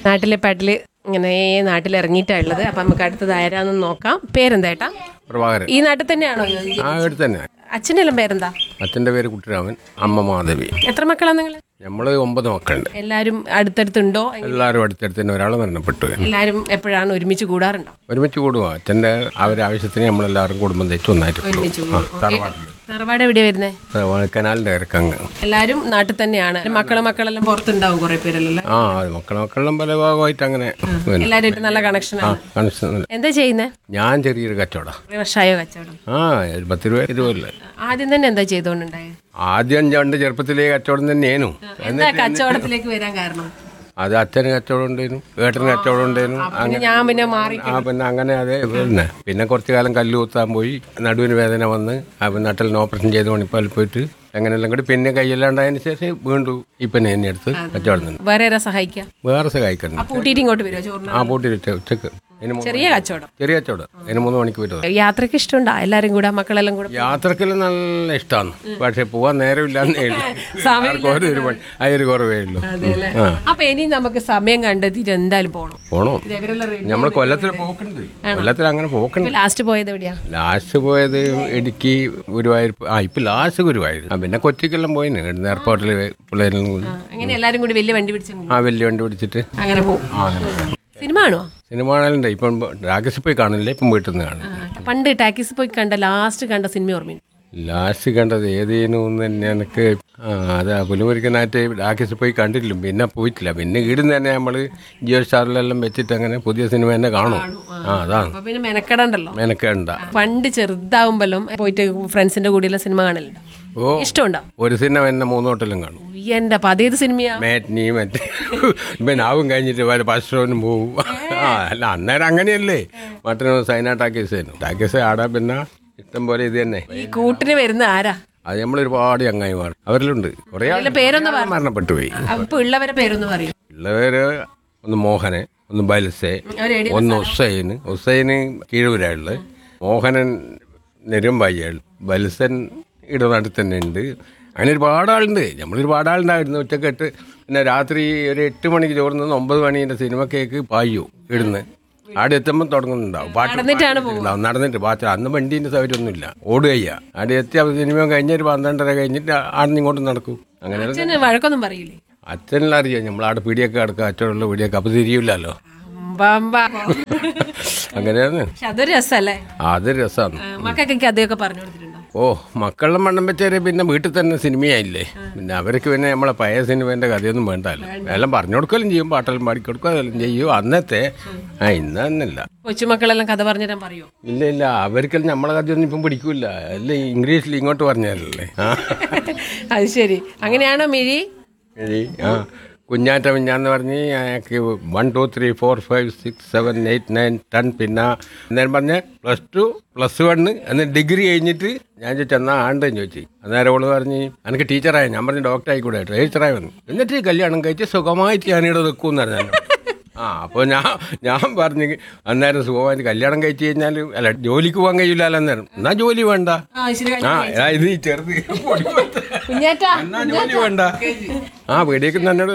നാട്ടിലെ പാട്ടില് ഇങ്ങനെ നാട്ടിൽ ഇറങ്ങിയിട്ടാണ് ഉള്ളത് അപ്പൊ നമുക്ക് അടുത്തത് ആരാന്ന് നോക്കാം പേരെന്താ ഏട്ടാ പ്രഭാകരൻ ഈ നാട്ടിൽ തന്നെയാണോ ആ ഇവിടെ തന്നെ അച്ഛൻ്റെ എല്ലാം പേരെന്താ അച്ഛൻ്റെ പേര് കുട്ടിരാമൻ അമ്മ മാധവി എത്ര മക്കളാ നിങ്ങൾ നമ്മൾ ഒമ്പത് മക്കളുണ്ട് എല്ലാരും അടുത്തടുത്തുണ്ടോ എല്ലാവരും അടുത്തടുത്ത് തന്നെ ഒരാൾ മരണപ്പെട്ടു എല്ലാരും എപ്പോഴാണ് ഒരുമിച്ച് കൂടാറുണ്ടോ ഒരുമിച്ച് കൂടുക അച്ഛൻ്റെ അവരെ ആവശ്യത്തിന് നമ്മളെല്ലാവരും കുടുംബം തെച്ചു ഒന്നായിട്ട് കൂടും. ഒരുമിച്ച് ആ, തറവാട്ടിൽ തറവാട് എവിടെയാ വരുന്നേ തറവാട് കനാലിൻ്റെ ഇറക്കങ്ങ് എല്ലാരും നാട്ടിൽ തന്നെയാണ് മക്കളെ മക്കളെല്ലാം പുറത്തുണ്ടാവും കുറെ പേരല്ലേ ആ മക്കളെ മക്കളെല്ലാം പല ഭാഗമായിട്ട് അങ്ങനെ പിന്നെ. എല്ലാരും നല്ല കണക്ഷനാണ് കണക്ഷൻ എന്താ ചെയ്യുന്നേ ഞാൻ ചെറിയൊരു കച്ചവടം കുറെ വർഷമായോ കച്ചവടം ആ ഒരു പത്ത് രൂപ ഇരുപതല്ലേ ആദ്യം തന്നെ എന്താ ചെയ്തോണ്ടുണ്ടായത് ആദ്യം രണ്ട് ചെറുപ്പത്തിലേ കച്ചവടം തന്നെയായിരുന്നു എന്താ കച്ചവടത്തിലേക്ക് വരാൻ കാരണം അത് അച്ഛന് കച്ചവടം ഉണ്ടായിരുന്നു ഏട്ടന് കച്ചവടം ഉണ്ടായിരുന്നു പിന്നെ ഞാൻ പിന്നെ മാറി ആ പിന്നെ അങ്ങനെ അതെ പിന്നെ പിന്നെ കുറച്ചു കാലം കല്ല് കുത്താൻ പോയി നടുവിന് വേദന വന്ന് ആ പിന്നെ നട്ടലിന് ഓപ്പറേഷൻ ചെയ്ത് മണിപ്പാൽ പോയിട്ട് അങ്ങനെയെല്ലാം കൂടി പിന്നെ കയ്യില്ലാണ്ടായതിനു ശേഷം വീണ്ടും ഇപ്പം എന്നെ എടുത്ത് കച്ചവടം നിന്ന് വേറെ ആരാ സഹായിക്കാം വേറെ സഹായിക്കുന്നു പൂട്ടിയിട്ട് ഇങ്ങോട്ട് വരുമോ ചോറിന് ആ പൂട്ടി വെച്ച ഉച്ചക്ക് ഇനി മൂന്ന് ചെറിയ കച്ചവടം ചെറിയ കച്ചവടം ഇനി മൂന്ന് മണിക്ക് വരുന്നത് യാത്രക്ക് ഇഷ്ടമുണ്ടോ എല്ലാരും കൂടെ മക്കളെല്ലാം കൂടെ യാത്രക്കെല്ലാം നല്ല ഇഷ്ടമാണ് പക്ഷെ പോവാൻ നേരമില്ലാന്നേ ഉള്ളൂ സമയം ആർക്കും ഒരു ഒരു പണി ആ ഒരു കുറവേ ഉള്ളൂ ആ അപ്പൊ ഇനി നമുക്ക് സമയം കണ്ടെത്തിയിട്ട് എന്തായാലും പോകണം പോണോ നമ്മൾ കൊല്ലത്തിൽ പോക്കുണ്ട് കൊല്ലത്തിൽ അങ്ങനെ പോക്കുണ്ട് ലാസ്റ്റ് പോയത് എവിടെയാ ലാസ്റ്റ് പോയത് ഇടുക്കി ഗുരുവായൂർ ആ ഇപ്പൊ ലാസ്റ്റ് ഗുരുവായൂർ ആ പിന്നെ കൊച്ചിക്കെല്ലാം പോയിന് ഇവിടുന്ന് എയർപോർട്ടിൽ പിള്ളേരെല്ലാം കൂടി അങ്ങനെ എല്ലാരും കൂടി വലിയ വണ്ടി പിടിച്ചു ആ വലിയ വണ്ടി പിടിച്ചിട്ട് അങ്ങനെ പോകും ആ അങ്ങനെ സിനിമ കാണുമോ സിനിമ കാണലുണ്ട് ഇപ്പം രാഗസിൽ പോയി കാണില്ല ഇപ്പം വീട്ടിൽ നിന്ന് കാണും പണ്ട് ടാക്കീസ് പോയി കണ്ട ലാസ്റ്റ് കണ്ട സിനിമ ഓർമ്മയുണ്ട് ലാസ്റ്റ് കണ്ടത് ഏതേനു തന്നെ എനിക്ക് ആ അതാ പുലിമുരിക്കനായിട്ട് രാഗസിൽ പോയി കണ്ടില്ല പിന്നെ പോയിട്ടില്ല പിന്നെ ഇവിടുന്ന് തന്നെ നമ്മൾ ജിയോ സ്റ്റാറിലെല്ലാം വെച്ചിട്ട് അങ്ങനെ പുതിയ സിനിമ തന്നെ കാണും ആ അതാണ് അപ്പൊ പിന്നെ മെനക്കെടണ്ടല്ലോ മെനക്കേണ്ട പണ്ട് ചെറുതാവുമ്പോഴും പോയിട്ട് ഫ്രണ്ട്സിന്റെ കൂടെയുള്ള സിനിമ കാണലുണ്ട് ഓ ഇഷ്ടമുണ്ടോ ഒരു സിനിമ തന്നെ മൂന്നോട്ടിലും കാണും ഉയ്യ്, എന്റെ അപ്പൊ അതേത് സിനിമയാ മാറ്റിനി മറ്റേ പിന്നെ ആവും കഴിഞ്ഞിട്ട് വരെ പശുവിനും പോവും ആ അല്ല അന്നേരം അങ്ങനെയല്ലേ മറ്റൊരു സൈന ടാക്കേസ് ആയിരുന്നു ടാക്കേസ് ആടാ പിന്നെ ഇഷ്ടം പോലെ ഇത് തന്നെ ഈ കൂട്ടിന് വരുന്ന ആരാ അത് നമ്മൾ ഒരുപാട് ചങ്ങായിമാർ അവരിലുണ്ട് കുറേ ആൾ പേരൊന്ന് മരണപ്പെട്ടു പോയി അപ്പൊ ഉള്ളവരെ പേരൊന്ന് പറയൂ ഉള്ളവര് ഒന്ന് മോഹന് ഒന്ന് ബൽസെ അവര് ഒന്ന് ഹുസൈന് ഹുസൈന് കീഴൂരാളുള്ളത് മോഹനൻ നെരുമ്പായിയാൾ ബൽസൻ ഇടനാട്ടിൽ തന്നെ ഉണ്ട് അങ്ങനെ ഒരുപാട് ആളുണ്ട് നമ്മൾ ഒരുപാട് ആളുണ്ടായിരുന്നു ഉച്ചക്കെട്ട് പിന്നെ രാത്രി ഒരു എട്ട് മണിക്ക് ചോറുന്ന ഒമ്പത് മണീൻ്റെ സിനിമ കേക്ക് പായു ഇടുന്ന് അവിടെ എത്തുമ്പോൾ തുടങ്ങുന്നുണ്ടാവും പാട്ട് നടന്നിട്ടാണ് ഉണ്ടാവും നടന്നിട്ട് പാട്ട് അന്ന് വണ്ടീൻ്റെ സൗകര്യമൊന്നുമില്ല ഓടുകയ്യ അവിടെ എത്തി അപ്പോൾ സിനിമ കഴിഞ്ഞ് ഒരു പന്ത്രണ്ടര കഴിഞ്ഞിട്ട് ആടുന്ന് ഇങ്ങോട്ട് നടക്കും അങ്ങനെ അച്ഛന് വഴക്കൊന്നും പറയില്ലേ അച്ഛനെല്ലാം അറിയാം നമ്മളവിടെ പീടിയൊക്കെ കിടക്കുക അച്ഛനുള്ള പീടിയൊക്കെ അപ്പോൾ തിരിയില്ലല്ലോ ബമ്പ. അങ്ങനെയാണ് പക്ഷെ അതൊരു രസല്ലേ അത് രസമാണ് മക്കൾക്കൊക്കെ അതൊക്കെ പറഞ്ഞു കൊടുത്തിട്ടുണ്ടോ ഓ മക്കളുടെ മണ്ണം വെച്ചാൽ പിന്നെ വീട്ടിൽ തന്നെ സിനിമയായില്ലേ പിന്നെ അവർക്ക് പിന്നെ നമ്മളെ പഴയ സിനിമേൻ്റെ കഥയൊന്നും വേണ്ടല്ലോ എല്ലാം പറഞ്ഞു കൊടുക്കലും ചെയ്യും പാട്ടെല്ലാം പാടി കൊടുക്കുക അതെല്ലാം ചെയ്യും അന്നത്തെ ആ ഇന്ന് തന്നെയല്ല കൊച്ചുമക്കളെല്ലാം കഥ പറഞ്ഞു തരാൻ പറയോ ഇല്ല ഇല്ല അവർക്കെല്ലാം നമ്മളെ കഥയൊന്നും ഇപ്പം പിടിക്കൂല അല്ല ഇംഗ്ലീഷിൽ ഇങ്ങോട്ട് പറഞ്ഞാലല്ലേ ആ അത് ശരി അങ്ങനെയാണോ മിഴി ശരി ആ കുഞ്ഞാറ്റ മിഞ്ഞാന്ന് പറഞ്ഞ് അയാൾക്ക് one two three four five six seven eight nine ten പിന്നെ അന്നേരം പറഞ്ഞ പ്ലസ് ടു പ്ലസ് വണ്ണ് എന്നിട്ട് ഡിഗ്രി കഴിഞ്ഞിട്ട് ഞാൻ ചോദിച്ചു എന്നാ ആണ്ടെന്ന് ചോദിച്ചു അന്നേരം അവള് പറഞ്ഞ് എനിക്ക് ടീച്ചറായ ഞാൻ പറഞ്ഞു ഡോക്ടർ ആയിക്കൂടെ ടീച്ചറായി വന്നു എന്നിട്ട് കല്യാണം കഴിച്ച് സുഖമായിട്ട് ഞാനിവിടെ നിൽക്കുമെന്ന് പറഞ്ഞു ആ അപ്പോൾ ഞാൻ ഞാൻ പറഞ്ഞു അന്നേരം സുഖമായിട്ട് കല്യാണം കഴിച്ച് കഴിഞ്ഞാൽ അല്ല ജോലിക്ക് പോകാൻ കഴിയില്ലല്ലോ അന്നേരം എന്നാ ജോലി വേണ്ട ആ ശരി ആ ആ, ഇത് ഈ ചെറുത് പൊടി പോലത്തെ. കുഞ്ഞേറ്റാ എന്നാ ജോലി വേണ്ട ആ വീടേക്ക് തന്നോട്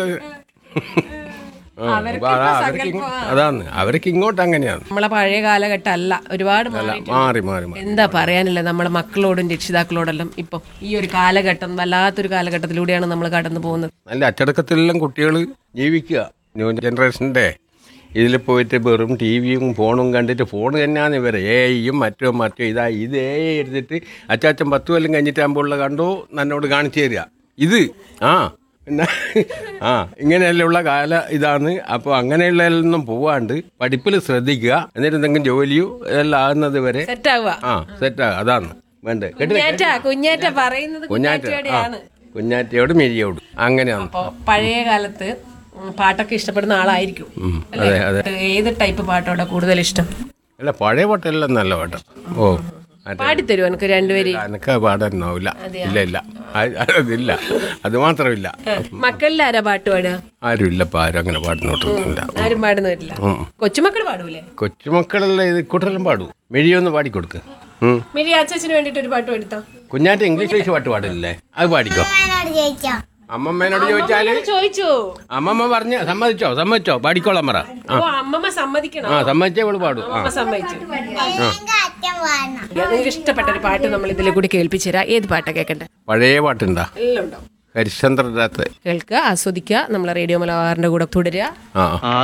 ആ, അപ്പൊ അതാ അവർക്ക് ഇങ്ങോ- അതാണ് അവർക്ക് ഇങ്ങോട്ട് അങ്ങനെയാണ് നമ്മളെ പഴയ കാലഘട്ടം അല്ല ഒരുപാട് മാറി മാറി മാറി മാറി എന്താ പറയാനില്ല നമ്മളെ മക്കളോടും രക്ഷിതാക്കളോടെല്ലാം ഇപ്പം ഈ ഒരു കാലഘട്ടം വല്ലാത്തൊരു കാലഘട്ടത്തിലൂടെയാണ് നമ്മൾ കടന്നു പോകുന്നത് നല്ല അച്ചടക്കത്തിലെല്ലാം കുട്ടികൾ ജീവിക്കുക ന്യൂ ജനറേഷൻ്റെ ഇതിൽ പോയിട്ട് വെറും ടി വിയും ഫോണും കണ്ടിട്ട് ഫോൺ തന്നെയാണ് ഇവരെ ഏയും മറ്റോ മറ്റോ ഇതാ ഇത് ഏ എടുത്തിട്ട് അച്ചാച്ചൻ പത്ത് കൊല്ലം കഴിഞ്ഞിട്ടാകുമ്പോൾ കണ്ടോ നന്നോട് കാണിച്ചു തരിക ഇത് ആ പിന്നെ ആ ഇങ്ങനെയുള്ള കാല ഇതാണ് അപ്പോൾ അങ്ങനെയുള്ളതിലൊന്നും പോവാണ്ട് പഠിപ്പിൽ ശ്രദ്ധിക്കുക എന്നിട്ട് എന്തെങ്കിലും ജോലിയോ ഇതെല്ലാം ആകുന്നത് വരെ സെറ്റ് ആവുക ആ സെറ്റാ അതാണ് വേണ്ടത് കേട്ടില്ല കുഞ്ഞാറ്റ കുഞ്ഞാറ്റ പറയുന്നത് കുഞ്ഞാറ്റ ആ കുഞ്ഞാറ്റയോടെയാണ് കുഞ്ഞാറ്റയോട് മെരിയോട് അങ്ങനെയാണ് അപ്പൊ പഴയ കാലത്ത് ഉം, പാട്ടൊക്കെ ഇഷ്ടപ്പെടുന്ന ആളായിരിക്കും ഉം, അതെ അതെ ഏത് ടൈപ്പ് പാട്ടോടെ കൂടുതൽ ഇഷ്ടം അല്ല പഴയ പാട്ടെല്ലാം നല്ല പാട്ടാ ഓ മറ്റേ പാടിത്തരുമോ എനിക്ക് രണ്ടുപേരെയും എനക്ക് പാടാനാവില്ല ഇല്ല ഇല്ല ആ- അതില്ല അത് മാത്രമില്ല മക്കളിൽ ആരാ പാട്ട് പാടുക ആരും ഇല്ലപ്പോ ആരും അങ്ങനെ പാടുന്നോട്ടൊന്നുമില്ല ആരും പാടുന്ന വരില്ല കൊച്ചുമക്കൾ പാടൂലേ കൊച്ചുമക്കളെല്ലാം ഇത് കൂട്ടെല്ലാം പാടും മെഴിയൊന്ന് പാടിക്കൊടുക്ക് ഉം. മിരി അച്ഛന് വേണ്ടിട്ട് ഒരു പാട്ട് പാടിത്തോ കുഞ്ഞാറ്റ ഇംഗ്ലീഷ് പാട്ട് പാടില്ലേ അത് പാടിക്കോ വയനാട് ജയിച്ചോ അമ്മമ്മേനോട് ചോദിച്ചാല് ചോദിച്ചു അമ്മമ്മ പറഞ്ഞ സമ്മതിച്ചോ സമ്മതിച്ചോ പാടിക്കോളാം പറ ആ ഓ അമ്മമ്മ സമ്മതിക്കണം ആ സമ്മതിച്ചേ ഇവള് പാടും ആ അമ്മ സമ്മതിച്ചു എനിക്ക് അച്ഛൻ വേണം നിങ്ങൾക്ക് ഇഷ്ടപ്പെട്ട ഒരു പാട്ട് നമ്മൾ ഇതിലെ കൂടി കേൾപ്പിച്ചു തരാം ഏത് പാട്ടാ കേൾക്കണ്ടേ പഴയ പാട്ടുണ്ടാ എല്ലാം ഉണ്ടാവും ഹരിശ്ചന്ദ്രനകത്ത് കേൾക്കുക ആസ്വദിക്കുക നമ്മളെ റേഡിയോ മലബാറിന്റെ കൂടെ തുടരുക ആ ആ